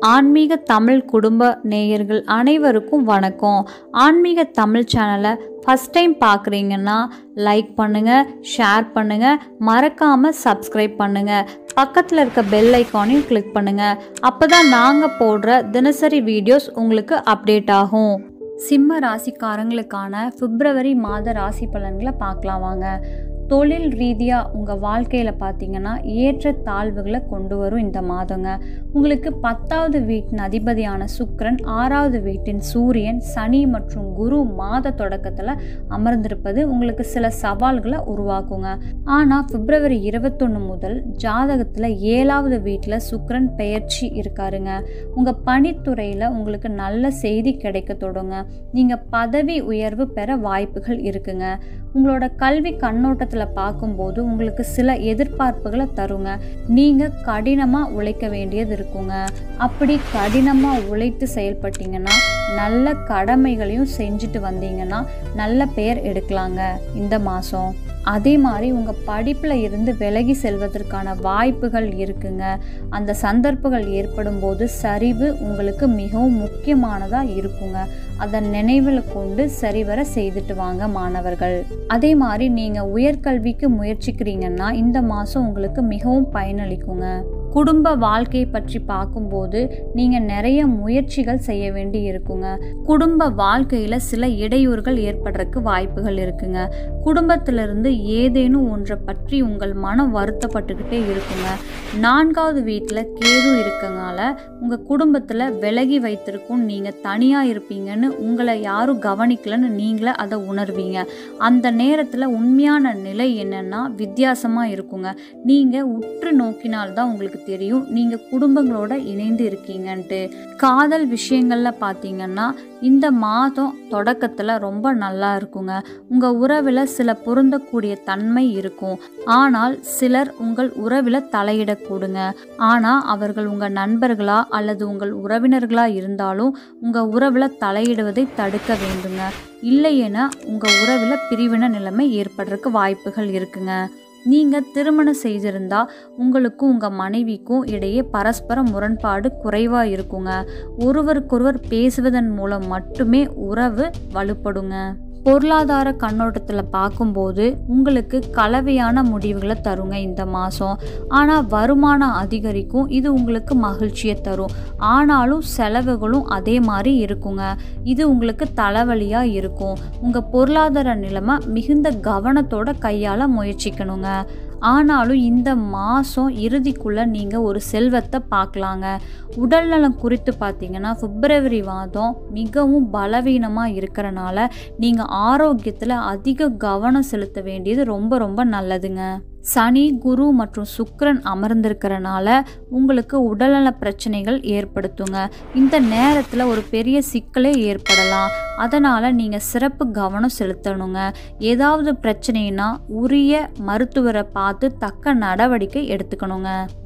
ஆன்மீக தமிழ் குடும்ப நேயர்கள் அனைவருக்கும் வணக்கம் ஆன்மீக தமிழ் சேனலை ஃபஸ்ட் டைம் பார்க்குறீங்கன்னா லைக் பண்ணுங்கள் ஷேர் பண்ணுங்கள் மறக்காமல் சப்ஸ்கிரைப் பண்ணுங்கள் பக்கத்தில் இருக்க பெல் ஐக்கானையும் கிளிக் பண்ணுங்கள் அப்போ தான் நாங்கள் போடுற தினசரி வீடியோஸ் உங்களுக்கு அப்டேட் ஆகும் சிம்ம ராசிக்காரங்களுக்கான பிப்ரவரி மாத ராசி பலன்களை பார்க்கலாம் வாங்க தொழில் ரீதியாக உங்கள் வாழ்க்கையில் பார்த்தீங்கன்னா ஏற்ற தாழ்வுகளை கொண்டு வரும் இந்த மாதங்க உங்களுக்கு பத்தாவது வீட்டின் அதிபதியான சுக்கிரன் ஆறாவது வீட்டின் சூரியன் சனி மற்றும் குரு மாத தொடக்கத்தில் அமர்ந்திருப்பது உங்களுக்கு சில சவால்களை உருவாக்குங்க ஆனால் பிப்ரவரி இருபத்தொன்று முதல் ஜாதகத்தில் ஏழாவது வீட்டில் சுக்கிரன் பெயர்ச்சி இருக்காருங்க உங்கள் பணித்துறையில் உங்களுக்கு நல்ல செய்தி கிடைக்க தொடங்க நீங்கள் பதவி உயர்வு பெற வாய்ப்புகள் இருக்குங்க உங்களோட கல்வி கண்ணோட்டத்தில் பார்க்கும்போது உங்களுக்கு சில எதிர்பார்ப்புகளை தருங்க நீங்கள் கடினமாக உழைக்க வேண்டியது இருக்குங்க அப்படி கடினமாக உழைத்து செயல்பட்டீங்கன்னா நல்ல கடமைகளையும் செஞ்சுட்டு வந்தீங்கன்னா நல்ல பெயர் எடுக்கலாங்க இந்த மாதம் அதே மாதிரி உங்கள் படிப்பில் இருந்து விலகி செல்வதற்கான வாய்ப்புகள் இருக்குங்க அந்த சந்தர்ப்பங்கள் ஏற்படும் போது சரிவு உங்களுக்கு மிகவும் முக்கியமானதாக இருக்குங்க அதை நினைவில் கொண்டு சரிவர செய்துட்டு வாங்க மாணவர்கள் அதே மாதிரி நீங்கள் உயர்கல்விக்கு முயற்சிக்கிறீங்கன்னா இந்த மாதம் உங்களுக்கு மிகவும் பயனளிக்குங்க குடும்ப வாழ்க்கையை பற்றி பார்க்கும்போது நீங்கள் நிறைய முயற்சிகள் செய்ய வேண்டி இருக்குங்க குடும்ப வாழ்க்கையில் சில இடையூறுகள் ஏற்படுறதுக்கு வாய்ப்புகள் இருக்குங்க குடும்பத்திலிருந்து ஏதேனும் ஒன்றை பற்றி உங்கள் மனம் வருத்தப்பட்டுக்கிட்டே இருக்குங்க நான்காவது வீட்டில் கேது இருக்கனால உங்கள் குடும்பத்தில் விலகி வைத்திருக்கும் நீங்கள் தனியாக இருப்பீங்கன்னு உங்களை யாரும் கவனிக்கலன்னு நீங்களே அதை உணர்வீங்க அந்த நேரத்தில் உண்மையான நிலை என்னன்னா வித்தியாசமாக இருக்குங்க நீங்கள் உற்று நோக்கினால்தான் உங்களுக்கு தெரியும் நீங்கள் குடும்பங்களோட இணைந்து இருக்கீங்கன்ட்டு காதல் விஷயங்களில் பார்த்தீங்கன்னா இந்த மாதம் தொடக்கத்தில் ரொம்ப நல்லா இருக்குங்க உங்கள் உறவில் சில பொருந்தக்கூடிய தன்மை இருக்கும் ஆனால் சிலர் உங்கள் உறவில் தலையிடக்கூடுங்க ஆனால் அவர்கள் உங்கள் நண்பர்களா அல்லது உங்கள் உறவினர்களா இருந்தாலும் உங்கள் உறவில் தலையிடுவதை தடுக்க வேண்டுங்க இல்லையேனா உங்கள் உறவில் பிரிவின நிலைமை ஏற்படுறதுக்கு வாய்ப்புகள் இருக்குங்க நீங்கள் திருமணம் செய்திருந்தா உங்களுக்கும் உங்கள் மனைவிக்கும் இடையே பரஸ்பர முரண்பாடு குறைவாக இருக்குங்க ஒருவருக்கொருவர் பேசுவதன் மூலம் மட்டுமே உறவு வலுப்படுங்க பொருளாதார கண்ணோட்டத்தில் பார்க்கும்போது உங்களுக்கு கலவையான முடிவுகளை தருங்க இந்த மாதம் ஆனால் வருமானம் அதிகரிக்கும் இது உங்களுக்கு மகிழ்ச்சியை தரும் ஆனாலும் செலவுகளும் அதே மாதிரி இருக்குங்க இது உங்களுக்கு தலைவலியாக இருக்கும் உங்கள் பொருளாதார நிலைமை மிகுந்த கவனத்தோட கையாள முயற்சிக்கணுங்க ஆனாலும் இந்த மாதம் இறுதிக்குள்ளே நீங்கள் ஒரு செல்வத்தை பார்க்கலாங்க உடல்நலம் குறித்து பார்த்தீங்கன்னா பிப்ரவரி மாதம் மிகவும் பலவீனமாக இருக்கிறனால நீங்கள் ஆரோக்கியத்தில் அதிக கவனம் செலுத்த வேண்டியது ரொம்ப ரொம்ப நல்லதுங்க சனி குரு மற்றும் சுக்கிரன் அமர்ந்திருக்கிறனால உங்களுக்கு உடல்நல பிரச்சனைகள் ஏற்படுத்துங்க இந்த நேரத்தில் ஒரு பெரிய சிக்கலே ஏற்படலாம் அதனால் நீங்கள் சிறப்பு கவனம் செலுத்தணுங்க ஏதாவது பிரச்சனைனா உரிய மருத்துவரை பார்த்து தக்க நடவடிக்கை எடுத்துக்கணுங்க